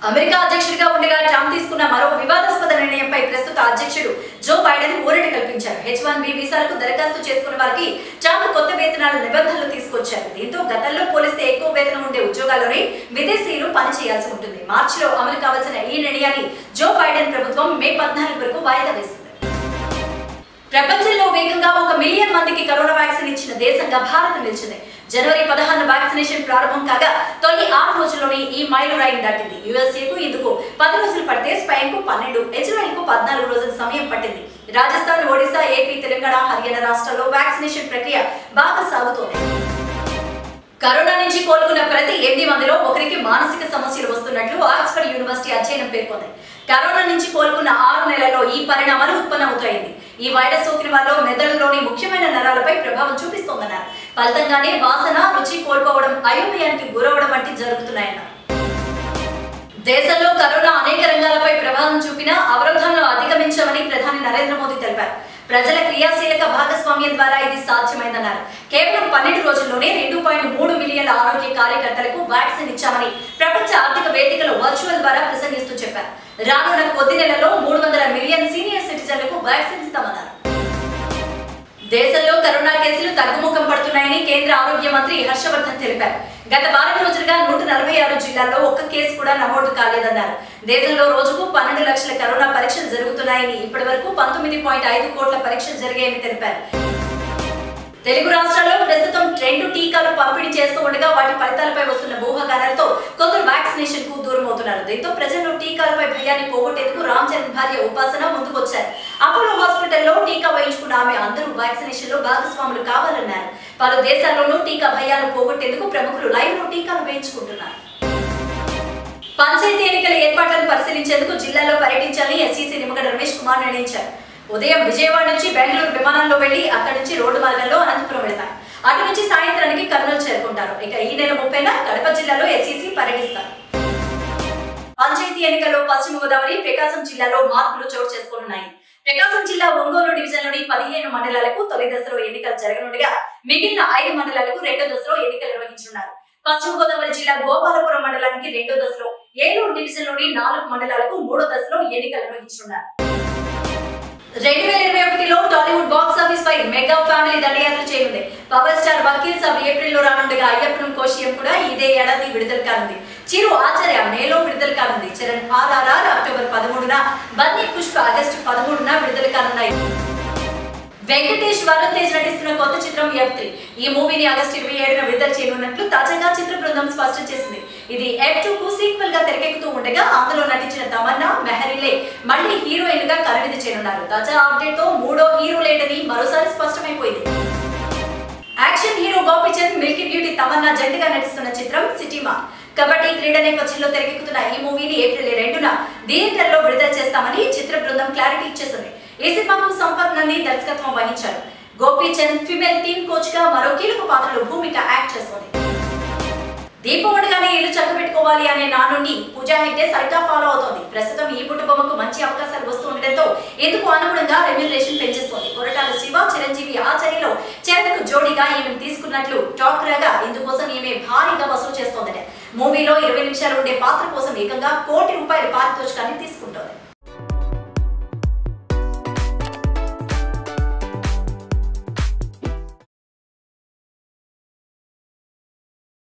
America అధ్యక్షుడిగా ఉండగా Trump తీసుకున్న మరో వివాదాస్పద నిర్ణయంపై ప్రస్తుత అధ్యక్షుడు జో బైడెన్ ఊరట కల్పించారు హెచ్ వన్ బి వీసాలకు దరఖాస్తు చేసుకున్న వారికి ట్రంప్ కొత్త వేతనాల నిబంధనలు తీసుకొచ్చారు దీంతో గతంలో పోలిస్తే ఎక్కువ వేతనం ఉండే ఉద్యోగాల్లోనే విదేశీయులు పనిచేయాల్సి ఉంటుంది మార్చిలో అమలు కావాల్సిన ఈ నిర్ణయాన్ని జో బైడెన్ ప్రభుత్వం మే పద్నాలుగు వరకు వాయిదా వేసింది ప్రపంచంలో వేగంగా ఒక మిలియన్ మందికి కరోనా వ్యాక్సిన్ ఇచ్చిన దేశంగా భారత్ నిలిచింది జనవరి పదహారు వ్యాక్సినేషన్ ప్రారంభం కాగా తొలి ఆరు రోజుల్లోనే ఈ మైలురాయిని దాటింది యుఎస్ఏకు ఇందుకు పది రోజులు పడితే స్పెయిన్ కు పన్నెండు ఇజ్రాయెల్ కు పద్నాలుగు రోజుల సమయం పట్టింది రాజస్థాన్ ఒడిశా ఏపీ తెలంగాణ హర్యానా రాష్ట్రాల్లో వ్యాక్సినేషన్ ప్రక్రియ బాగా సాగుతోంది కరోనా నుంచి కోలుకున్న ప్రతి ఎనిమిది మందిలో ఒకరికి మానసిక సమస్యలు వస్తున్నట్లు ఆక్స్ఫర్డ్ యూనివర్సిటీ అధ్యయనం పేర్కొంది కరోనా నుంచి కోలుకున్న ఆరు నెలల్లో ఈ పరిణామాలు ఉత్పన్నమవుతాయింది ఈ వైరస్ సోకిన వారిలో మెదడులోని ముఖ్యమైన నరాలపై ప్రభావం చూపిస్తోందన్నారు ఫలితంగానే వాసన రుచి కోల్పోవడం అయోమయానికి గురవడం వంటి జరుగుతున్నాయన్నారు దేశంలో కరోనా అనేక రంగాలపై ప్రభావం చూపినా అవరోధాలను అధిగమించామని ప్రధాని నరేంద్ర మోదీ తెలిపారు ప్రజల క్రియాశీలక భాగస్వామ్యం ద్వారా ఇది సాధ్యమైందన్నారు కేవలం పన్నెండు రోజుల్లోనే రెండు పాయింట్ మూడు మిలియన్ల ఆరోగ్య కార్యకర్తలకు వ్యాక్సిన్ ఇచ్చామని ప్రపంచ ఆర్థిక వేదికలో వర్చువల్ ద్వారా ప్రసంగిస్తూ చెప్పారు రానున్న కొద్ది నెలల్లో మూడు వందల మిలియన్ సీనియర్ సిటిజన్లకు వ్యాక్సిన్ ఇస్తామన్నారు దేశంలో కరోనా కేసులు తగ్గుముఖం పడుతున్నాయని కేంద్ర ఆరోగ్య మంత్రి హర్షవర్ధన్ తెలిపారు గత వారం రోజులుగా నూట నలభై ఆరు జిల్లాల్లో ఒక్క కేసు కూడా నమోదు కాలేదన్నారు దేశంలో రోజుకు పన్నెండు లక్షల కరోనా పరీక్షలు జరుగుతున్నాయని ఇప్పటి వరకు పంతొమ్మిది పాయింట్ ఐదు కోట్ల పరీక్షలు జరిగాయని తెలిపారు తెలుగు రాష్ట్రాల్లో ప్రస్తుతం రెండు టీకాలు పంపిణీ చేస్తూ ఉండగా వాటి ఫలితాలపై వస్తున్న ఊహాగానాలతో కొందరు వ్యాక్సినేషన్ కు దూరం అవుతున్నారు దీంతో ప్రజల్లో టీకాలపై భయాన్ని పోగొట్టేందుకు రామ్ చరణ్ భార్య ఉపాసన ముందుకొచ్చారు అపోలో హాస్పిటల్లో టీకా వేయించుకున్న ఆమె అందరూ వ్యాక్సినేషన్ లో భాగస్వాములు కావాలన్నారు పలు దేశాల్లోనూ టీకా భయాలను పోగొట్టేందుకు ప్రముఖులు లైవ్ లో టీకాలు వేయించుకుంటున్నారు పంచాయతీ ఎన్నికల ఏర్పాట్లను పరిశీలించేందుకు జిల్లాలో పర్యటించాలని ఎస్సీసీ నిమ్మగడ్డ రమేష్ కుమార్ నిర్ణయించారు ఉదయం విజయవాడ నుంచి బెంగళూరు విమానంలో వెళ్లి అక్కడి నుంచి రోడ్డు మార్గంలో అనంతపురం వెళతారు అటు నుంచి సాయంత్రానికి కర్నూలు చేరుకుంటారు ఇక ఈ నెల ముప్పైన కడప జిల్లాలో ఎస్సీసీ పర్యటిస్తారు పంచాయతీ ఎన్నికల్లో పశ్చిమ గోదావరి ప్రకాశం జిల్లాలో మార్పులు చోటు చేసుకోనున్నాయి ప్రకాశం జిల్లా ఒంగోలు డివిజన్లోని పదిహేను మండలాలకు తొలి దశలో ఎన్నికలు జరగనుండగా మిగిలిన ఐదు మండలాలకు రెండో దశలో ఎన్నికలు నిర్వహించనున్నారు పశ్చిమ గోదావరి జిల్లా గోపాలపురం మండలానికి రెండో దశలో ఏలూరు డివిజన్లోని నాలుగు మండలాలకు మూడో దశలో ఎన్నికలు నిర్వహించనున్నారు రెండు వేల ఇరవై ఒకటిలో టాలీవుడ్ బాక్స్ ఆఫీస్ పై మెగా ఫ్యామిలీ దండయాత్ర చేయనుంది power star Vakeel Saab April లో రానుండగా అయ్యప్పనం కోశియం కూడా ఇదే ఏడాది విడుదల కానుంది చిరు ఆచార్య మేలో విడుదల కానుంది చరణ్ ఆర్ఆర్ఆర్ అక్టోబర్ పదమూడున బన్నీ పుష్ప ఆగస్టు పదమూడున విడుదల కానున్నాయి వెంకటేష్ వరుణ్ తేజ్ నటిస్తున్న కొత్త చిత్రం ఎఫ్ త్రీ ఈ మూవీని ఆగస్టు ఇరవై ఏడున విడుదల చేయనున్నట్లు తాజాగా చిత్ర బృందం స్పష్టం చేసింది ఇది ఎఫ్ టూ కు సీక్వెల్ గా తెరకెక్కుతూ ఉండగా అందులో నటించిన తమన్నా మెహరిలే మళ్ళీ హీరోయిన్ గా కనువిందు చేయనున్నారు తాజా అప్డేట్ తో మూడో హీరో లేడని మరోసారి స్పష్టమైపోయింది action hero Gopichand milky beauty Tamannaah జంటగా నటిస్తున్న చిత్రం సిటీమా కబడ్డీ క్రీడ నేపథ్యంలో తెరకెక్కుతున్న ఈ మూవీని ఏప్రిల్ రెండున థియేటర్లో విడుదల చేస్తామని చిత్ర బృందం క్లారిటీ ఇచ్చేసింది ఈ సినిమాకు సంపత్ నంది దర్శకత్వం వహించారు గోపీచంద్ ఫిమేల్ టీమ్ కోచ్ గా మరో కీలక పాత్రలో భూమిక యాక్ట్ చేస్తోంది దీపం ఉండగానే ఇల్లు చక్కబెట్టుకోవాలి అనే నానుండి పూజా హెగ్డే సరిగ్గా ఫాలో అవుతోంది ప్రస్తుతం ఈ పుట్టు బొమ్మకు మంచి అవకాశాలు వస్తూ ఉండడంతో ఇందుకు అనుగుణంగా రెమ్యునరేషన్ పెంచేస్తోంది కొరటాల శివ చిరంజీవి ఆ చర్యలో చరణకు జోడీగా ఈమెను తీసుకున్నట్లు టాక్ రాగా ఇందుకోసం ఈమె భారీగా వసూలు చేస్తోందట మూవీలో ఇరవై నిమిషాలు ఉండే పాత్ర కోసం ఏకంగా కోటి రూపాయల పారితోషికాన్ని తీసుకుంది